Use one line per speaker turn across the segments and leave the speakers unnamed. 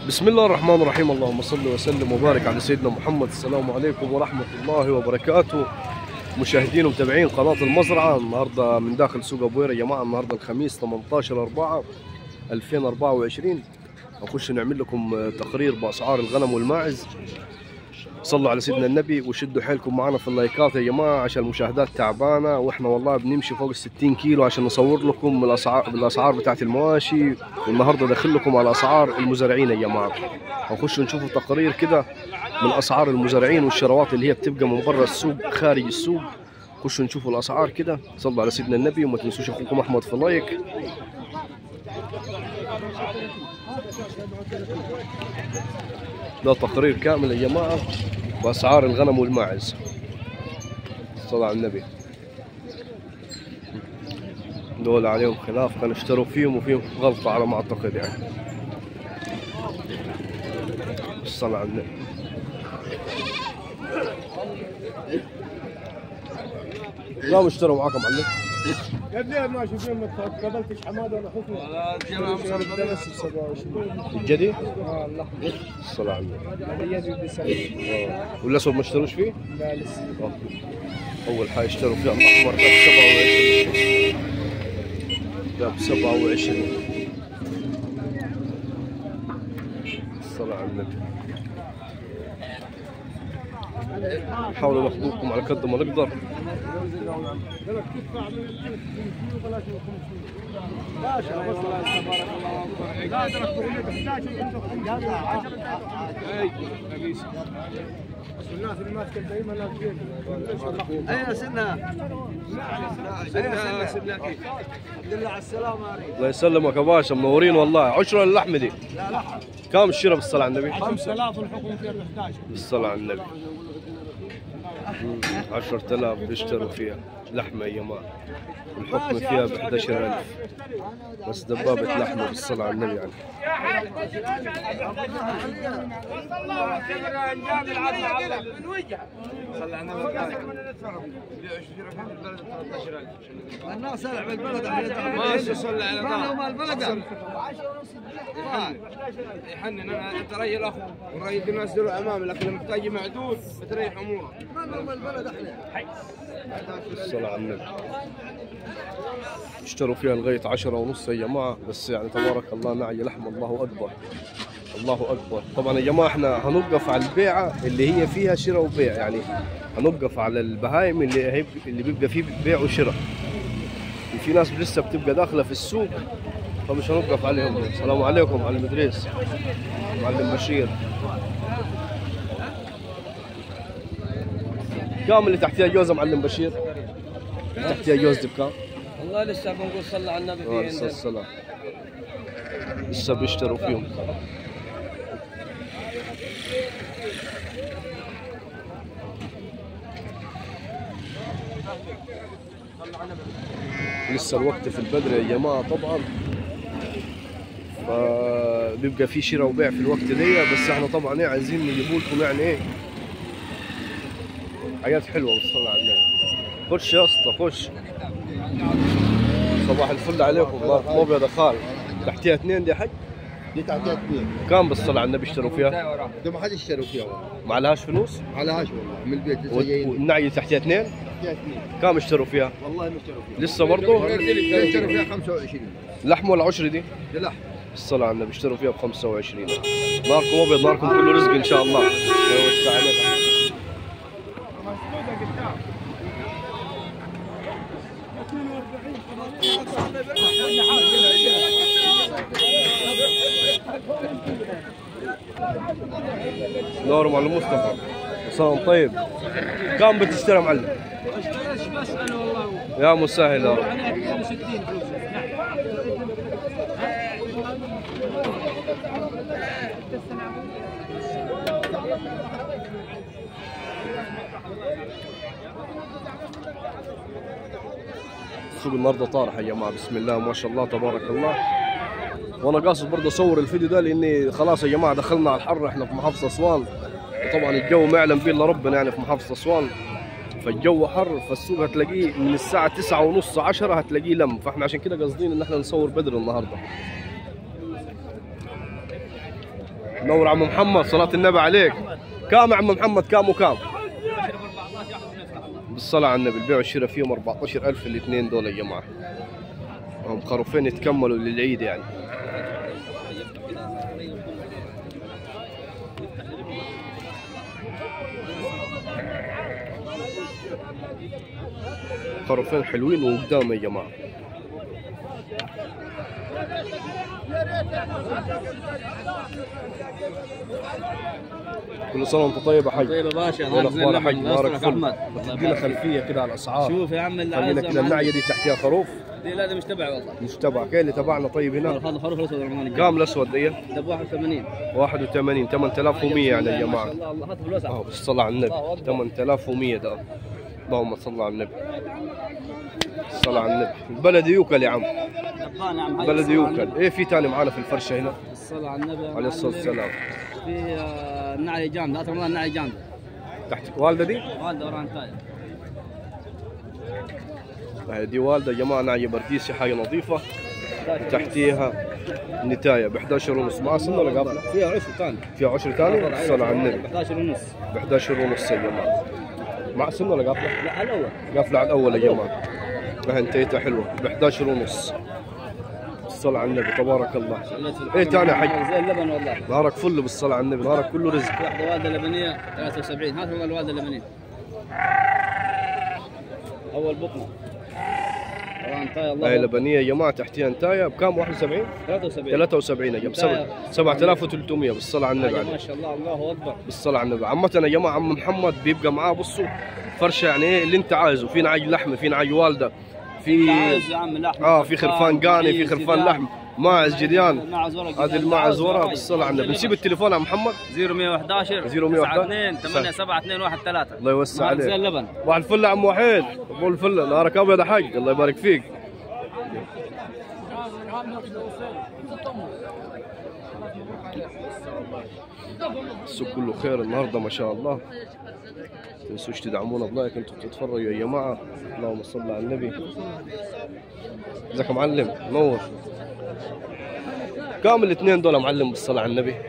بسم الله الرحمن الرحيم اللهم صل وسلم وبارك على سيدنا محمد السلام عليكم ورحمة الله وبركاته مشاهدين ومتابعين قناة المزرعة النهاردة من داخل سوق أبوير يا جماعة النهاردة الخميس 18 4 2024 نخش نعمل لكم تقرير بأسعار الغنم والماعز صلوا على سيدنا النبي وشدوا حيلكم معنا في اللايكات يا جماعة عشان المشاهدات تعبانة واحنا والله بنمشي فوق ال 60 كيلو عشان نصور لكم الأسعار الأسعار بتاعت المواشي والنهارده داخل لكم على أسعار المزارعين يا جماعة هنخش نشوفوا تقارير كده من أسعار المزارعين والشروات اللي هي بتبقى من برا السوق خارج السوق خشوا نشوفوا الأسعار كده صلوا على سيدنا النبي وما تنسوش أخوكم أحمد في لايك ده تقرير كامل يا جماعة بأسعار الغنم والماعز صلى على النبي دول عليهم خلاف كانوا اشتروا فيهم وفيهم غلطة على ما أعتقد يعني الصلاة على النبي لا اشتروا معاكم معلم
قد ليه ما شوفين ما قبلتش حماده ولا حكمه؟ لا بس ب 27
الجدي
اه اللحظه
الصلاة على النبي
يجي بسبب
والأسود ما اشتروش فيه؟
لا لسه
آه. أول حاجة اشتروا فيها الأحمر ده ب 27 ده ب 27 الصلاة على النبي نحاول ناخذكم على قد ما نقدر
لا شاء الله تبارك الله لا ادرك الناس اللي ماسكه دائما لا
اين سنها؟ اين سنها؟ الحمد لله على السلامة يا ريت
الله يسلمك يا باشا منورين والله عشرة اللحمة دي
لا لا
كم الشراء بالصلاة على النبي
5000 والحكم فيها ب 11
بالصلاة على النبي مم. 10000 بيشتروا فيها لحمة يا جماعة الحكم فيها ب 11000 بس دبابة لحمة بالصلاة على النبي يعني
الناس سلع بالبلد احنا
ما صلى على
ما ما البلد
يحنن انا انت ريل اخو وريل الناس دول امامي لكن لما تجي معدود بتريح امورك
ما البلد احنا
بالصلاة على النبي اشتروا فيها لغاية عشرة ونص يا جماعة بس يعني تبارك الله نعي لحم الله أكبر الله أكبر طبعا يا جماعة احنا هنوقف على البيعة اللي هي فيها شراء وبيع يعني هنوقف على البهايم اللي هي اللي بيبقى فيه بيع وشراء في ناس لسه بتبقى داخلة في السوق فمش هنوقف عليهم السلام عليكم معلم إدريس معلم بشير كام اللي تحتها جوز يا معلم بشير تحتها جوز دي بكام؟
والله لسه بنقول صلى على النبي
عليه الصلاة والسلام لسه بيشتروا فيهم لسه الوقت في البدر يا جماعة طبعا فبيبقى في شراء وبيع في الوقت دي بس احنا طبعا ايه عايزين نجيبوا لكم يعني ايه حاجات حلوة والصلاة على النبي خش يا اسطى خش صباح الفل عليكم ماركم ابيض يا خال تحتيها اثنين دي حق
دي تحتها اثنين
كم بالصلاة على النبي اشتروا فيها؟
ده ما حد اشتروا فيها والله
ما عليهاش فلوس؟
على هاش والله من البيت لسه جايين
والنعي تحتيها اثنين؟
تحتها اثنين
كم اشتروا فيها؟
والله ما اشتروا فيها
لسه برضه؟
اشتروا فيها 25
لحم ولا عشرة دي؟
ده لحم
الصلاة على النبي اشتروا فيها ب 25 ناركم ابيض ناركم كله رزق ان شاء الله الله يوسع عليك. نور معلم مصطفى صام طيب كم بتشتري يا معلم؟
بس انا والله
يا مسهل يا رب
عليك 60 فلوس
السوق النهارده طارح يا جماعه بسم الله ما شاء الله تبارك الله وانا قاصد برضه اصور الفيديو ده لاني خلاص يا جماعه دخلنا على الحر احنا في محافظه اسوان وطبعا الجو ما يعلم به الا ربنا يعني في محافظه اسوان فالجو حر فالسوق هتلاقيه من الساعة تسعة ونص عشرة هتلاقيه لم فاحنا عشان كده قاصدين ان احنا نصور بدري النهاردة نور عم محمد صلاة النبي عليك كام يا عم محمد كام وكام بالصلاة على النبي البيع والشراء فيهم 14000 الاثنين دول يا جماعة هم خروفين يتكملوا للعيد يعني خروفين حلوين وقدام يا جماعة كل سنة وانت طيب يا حاج
طيب يا باشا
وين
نهارك زي
اخبار يا حاج
اللبن الله
بارك
يسترك
فل
احمد
تدينا خلفية كده على الاسعار
شوف يا عم اللي
خلينا
عايزه
كده النعية دي تحتها خروف
دي لا ده مش تبعي والله
مش تبع كاين اللي تبعنا طيب هنا
هذا خروف الاسود الرماني
كام الاسود دي
ده ب 81
81 8100 يعني يا
ما
جماعة
شاء الله الله هات بالوسع
اه بالصلاة على النبي
الله أكبر.
8100 ده اللهم صل على النبي الصلاة على النبي البلد يوكل يا عم
دبان يا عم
بلد يوكل ايه في تاني معانا في الفرشة هنا
الصلاة على النبي يا
عليه الصلاة
معلم.
والسلام
في آه، النعي جامد هات رمضان النعي جامد
تحت والدة دي
والده وراه انتاي
هاي دي والدة يا جماعة نعية برديسي حاجة نظيفة تحتيها نتاية ب 11 ونص مع سنة ولا قبل
فيها عشر ثاني
فيها عشر ثاني الصلاة على النبي
11 ونص
ب 11 ونص يا جماعة مع سنة ولا قبل
لا الاول
قافلة على الأول يا جماعة هاي انتهيتها حلوة ب 11 ونص الصلاة على النبي تبارك الله إيه تاني يا حج؟
زي اللبن والله
نهارك فل بالصلاة على النبي نهارك كله رزق
في واحدة والدة لبنية 73 هات والله الوالدة اللبنية أول بطنة وراه انتاي الله
هاي
أكبر.
لبنية يا جماعة تحتيها انتاية بكام 71
73
73 يا جماعة
انتاية.
سبعة- 7300 بالصلاة على النبي
حاجة
عليه
ما شاء الله الله أكبر
بالصلاة على النبي عامة يا جماعة عم محمد بيبقى معاه بصوا فرشة يعني ايه اللي انت عايزه في نعج لحمة في نعج والدة في
عايز يا عم لحم
اه في خرفان قاني في خرفان لحم ماعز جريان
معز ورق
هذه الماعز ورا بالصلاة على النبي نسيب التليفون يا محمد
0111
0111
92 8 7 2 1 3
الله يوسع
زي
عليك
اللبن
صباح الفل يا عم وحيد ابو الفل نهارك ابيض يا حق الله يبارك فيك السوق كله خير النهارده ما شاء الله تنسوش تدعمونا بلايك انتم بتتفرجوا يا جماعه اللهم صل على النبي ازيك يا معلم نور كام الاثنين دول يا معلم بالصلاه على النبي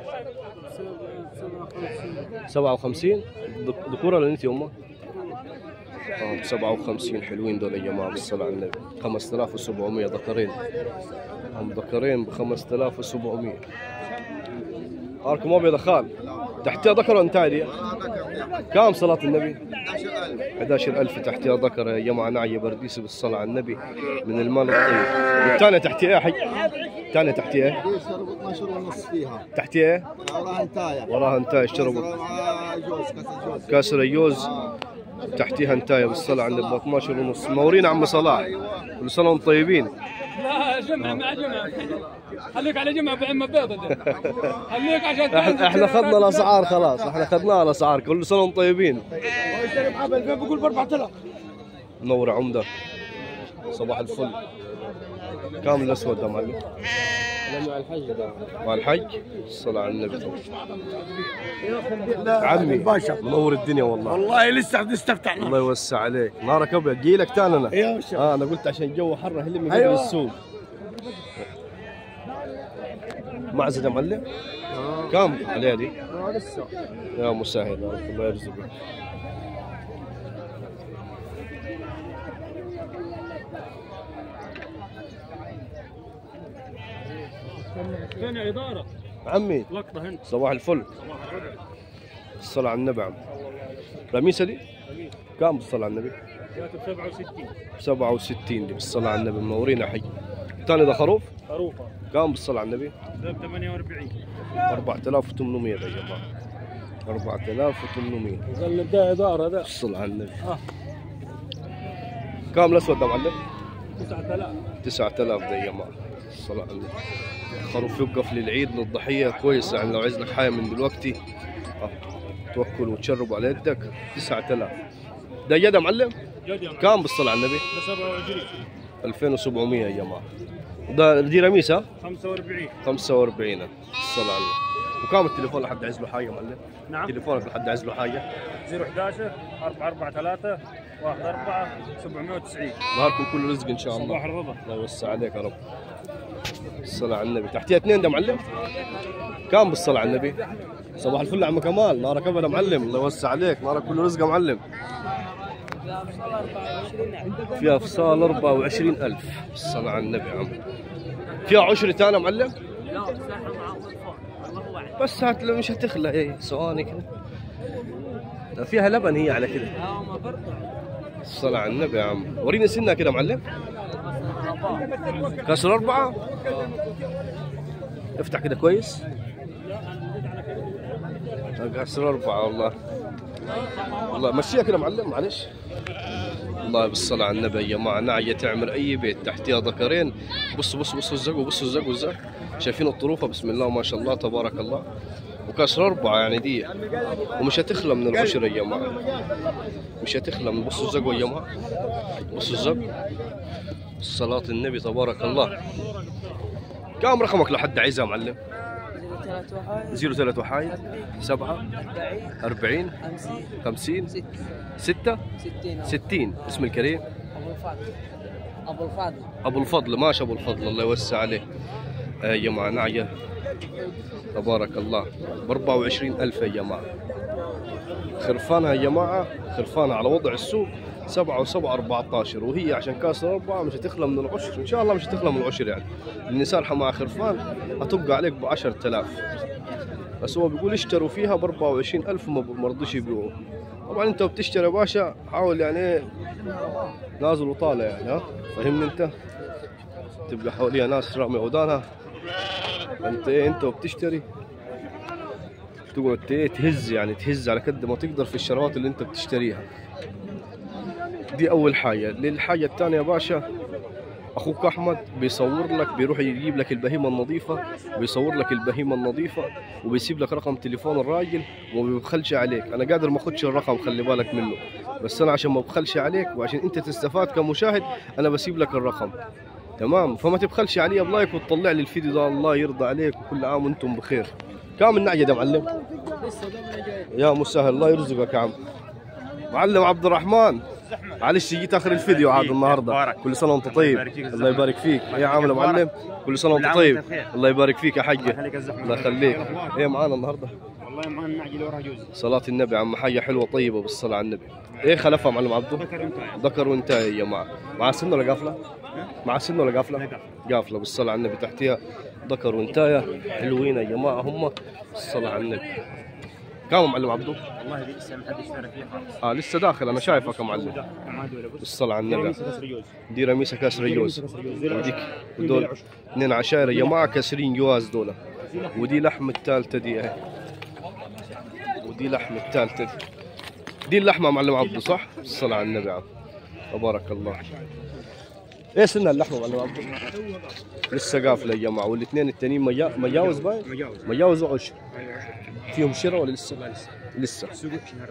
57 ذك- ذكوره ولا انت يمه؟ اه 57 حلوين دول يا جماعه بالصلاه على النبي 5700 ذكرين هم ذكرين ب 5700 هاركم ابيض يا خال تحتها ذكر ولا انتاي دي؟ كم صلاة النبي؟ 11000 تحتها ذكر يا جماعة نعية برديسي بالصلاة على النبي من المال الطيب والثانية تحتها ايه يا حي؟ الثانية تحتها ايه؟
شرب 12 ونص فيها
تحتها ايه؟
وراها انتايه
وراها انتاي اشتربوا
مع جوز كاسه جوز
كاس ريوز تحتيها انتايه بالصلاة على النبي ب 12 ونص منورين عم صلاح كل سنة وانتم طيبين
لا جمعة مع جمعة خليك على جمعة بعمة بيضة ده. خليك عشان
احنا احنا اخذنا الاسعار خلاص احنا اخذنا الاسعار كل سنة وانتم طيبين
بقول ب 4000
منور عمدة صباح الفل كامل الاسود ده معلم
مع الحج ده
مع الحج الصلاة على النبي عمي منور الدنيا والله
والله لسه بنستفتح
الله يوسع عليك نهارك ابيض جاي لك تاني انا
يا شيخ.
اه انا قلت عشان الجو حر هل من
أيوة.
قبل السوق معزة يا معلم كم عليها دي؟
لسه
يا مسهل الله يرزقك
فين إدارة
عمي
لقطة هند
صباح الفل الصلاة على النبي عم رميسة دي؟ كم بالصلاة على النبي؟
جات ب 67
67 دي بالصلاة على النبي منورين يا حي الثاني ده خروف
خروفة
كم بالصلاة على النبي؟
ده ب 48
4800 يا جماعة 4800
قال ده إدارة ده
الصلاة على النبي
آه.
كم الأسود ده معلم؟
9000
9000 ده يا جماعة الصلاة على النبي خروف يوقف للعيد للضحية كويس يعني لو عايز لك حاجة من دلوقتي آه. توكل وتشرب على يدك 9000 ده جد يا معلم؟
جد يا
كم بالصلاة على النبي؟
ده 27
2700 يا جماعة ده دي رميس ها؟
45
45 الصلاة على النبي وكم التليفون لحد عايز له حاجة يا معلم؟
نعم
تليفونك لحد عايز له حاجة
011 443 14 790
نهاركم كله رزق ان شاء الله
صباح الرضا
الله يوسع عليك يا رب الصلاة على النبي تحتيها اثنين ده معلم كم بالصلاة على النبي صباح الفل يا عم كمال نارك ابدا معلم الله يوسع عليك نارك كله رزق يا معلم فيها فصال 24000 الصلاة على النبي يا عم فيها عشرة ثانية معلم بس هات لو مش هتخلى ايه ثواني كده ده فيها لبن هي على كده الصلاة على النبي يا عم وريني سنها كده معلم كسر أربعة افتح كده كويس كسر أربعة والله والله مشيها كده معلم معلش والله بالصلاة على النبي يا جماعة نعية تعمل أي بيت تحتها ذكرين بصوا بصوا بصوا الزق وبصوا الزق والزق شايفين الطروفة بسم الله ما شاء الله تبارك الله وكسر أربعة يعني دي ومش هتخلى من العشر يا جماعة مش هتخلى من بصوا الزق يا جماعة بصوا الزق صلاة النبي تبارك الله كم رقمك لحد عايزها يا معلم؟ زيرو ثلاثة وحايد سبعة أربعين خمسين ستة ستين اسم الكريم
ابو الفضل
أبو الفضل ماشي أبو الفضل الله يوسع عليه آه يا جماعة نعية تبارك الله ب 24 ألف يا جماعة خرفانها يا جماعة خرفانها على وضع السوق سبعة وسبعة 14 وهي عشان كاسر أربعة مش هتخلى من العشر إن شاء الله مش هتخلى من العشر يعني لأن سالحة مع خرفان هتبقى عليك ب 10000 بس هو بيقول اشتروا فيها ب 24000 وما ما رضوش يبيعوا طبعا انت بتشتري يا باشا حاول يعني ايه نازل وطالع يعني ها فهمني انت تبقى حواليها ناس رامي ودانها انت ايه انت وبتشتري تقعد ايه تهز يعني تهز على قد ما تقدر في الشروات اللي انت بتشتريها دي اول حاجه للحاجه الثانيه يا باشا اخوك احمد بيصور لك بيروح يجيب لك البهيمه النظيفه بيصور لك البهيمه النظيفه وبيسيب لك رقم تليفون الراجل وما بيبخلش عليك انا قادر ما اخدش الرقم خلي بالك منه بس انا عشان ما بخلش عليك وعشان انت تستفاد كمشاهد انا بسيب لك الرقم تمام فما تبخلش علي بلايك وتطلع لي الفيديو ده الله يرضى عليك وكل عام وانتم بخير كم النعجه ده معلم يا مسهل الله يرزقك يا عم معلم عبد الرحمن معلش جيت اخر الفيديو عاد النهارده كل سنه وانت طيب الله يبارك فيك يا عامل يا معلم كل سنه وانت طيب الله يبارك فيك يا حجي الله يخليك ايه معانا النهارده
والله معنا النعجه اللي وراها جوز
صلاة النبي عم حاجة حلوة طيبة بالصلاة على النبي ايه خلفها معلم عبده
ذكر انت
ذكر وانتهى يا جماعة مع سن ولا قافلة مع سن ولا قافلة قافلة بالصلاة على النبي تحتها ذكر وانتهى حلوين يا جماعة هم بالصلاة على النبي كم معلم عبده
والله دي لسه ما حد اشترى فيها خالص
اه لسه داخل انا شايفك يا معلم
ما دول بص
بالصلاة على النبي
كسر جوز
دي رميسة كسر جوز
كسر جوز دي
وديك
دول
دول اثنين عشائر يا جماعة كاسرين جواز دول ودي لحم الثالثة دي اهي ودي لحم الثالثة دي دي اللحمة معلم عبده صح؟ الصلاة على النبي عبد تبارك الله ايه سنة اللحمة معلم عبده؟ لسه قافلة يا جماعة والاثنين التانيين مجا- مجاوز باين؟
مجاوز
مجاوز وعشر فيهم شراء ولا لسه؟ لسه
سوق النهارده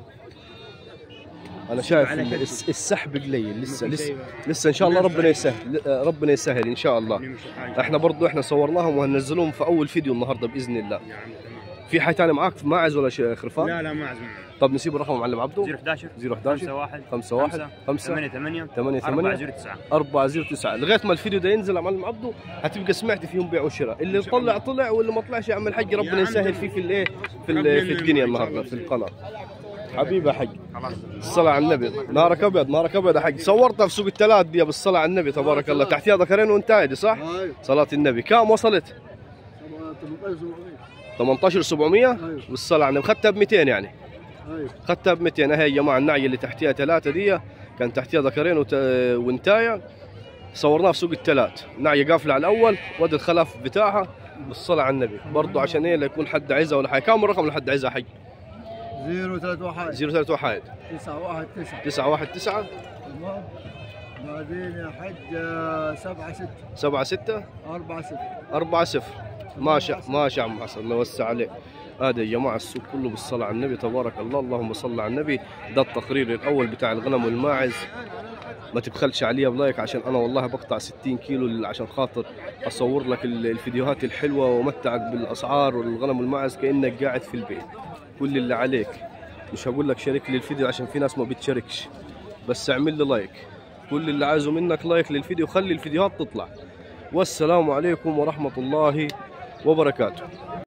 انا شايف
على
إن
كتفه.
الس- السحب قليل لسه
في
لسه
شيء.
لسه ان شاء الله ربنا يسهل ربنا يسهل ان شاء الله
نمشي حاجه
احنا برضو احنا صورناهم وهننزلهم في اول فيديو النهارده باذن الله
يا عم تمام
في حاجه ثانيه معاك ماعز ولا شيء خرفان
لا لا ما عزم
طب نسيب الرقم معلم عبده
011
011
51
5 1 5
8 8
8 8
9
4 0 9 لغايه ما الفيديو ده ينزل يا معلم عبده هتبقى سمعت فيهم بيع وشراء اللي طلع طلع واللي ما طلعش يا عم الحاج ربنا
عم
يسهل فيه في الايه في, ال-
ربنا
في الدنيا
يعينك إن شاء
النهارده
الله.
في القناه حبيبي يا حاج
خلاص
الصلاة على النبي نارك ابيض نارك ابيض يا حاج صورتها في سوق الثلاث دي بالصلاة على النبي تبارك الله تحتها ذكرين وانتهى دي صح؟
ايوه
صلاة النبي كم وصلت؟ 18700
ايوه
بالصلاة على النبي اخذتها ب 200 يعني
ايوه
اخذتها ب 200 اهي يا جماعة النعية اللي تحتها ثلاثة دي كان تحتها ذكرين وت... وانتاية صورناها في سوق الثلاث نعية قافلة على الأول وادي الخلف بتاعها بالصلاة على النبي برضه عشان ايه لا يكون حد عايزها ولا حاجة كم الرقم لحد عايزها حق
0 3 1
03 واحد
9 1 9
9 1 9
تمام بعدين يا حج 7 6
7 6
4 0
4 0 ماشي ماشي عم حسن الله يوسع عليك هذا يا جماعه السوق كله بالصلاه على النبي تبارك الله اللهم صل على النبي ده التقرير الاول بتاع الغنم والماعز ما تبخلش عليا بلايك عشان انا والله بقطع 60 كيلو عشان خاطر اصور لك ال- الفيديوهات الحلوه وامتعك بالاسعار والغنم والماعز كانك قاعد في البيت كل اللي عليك مش هقول لك شارك لي الفيديو عشان في ناس ما بتشاركش بس اعمل لي لايك كل اللي عايزه منك لايك للفيديو خلي الفيديوهات تطلع والسلام عليكم ورحمة الله وبركاته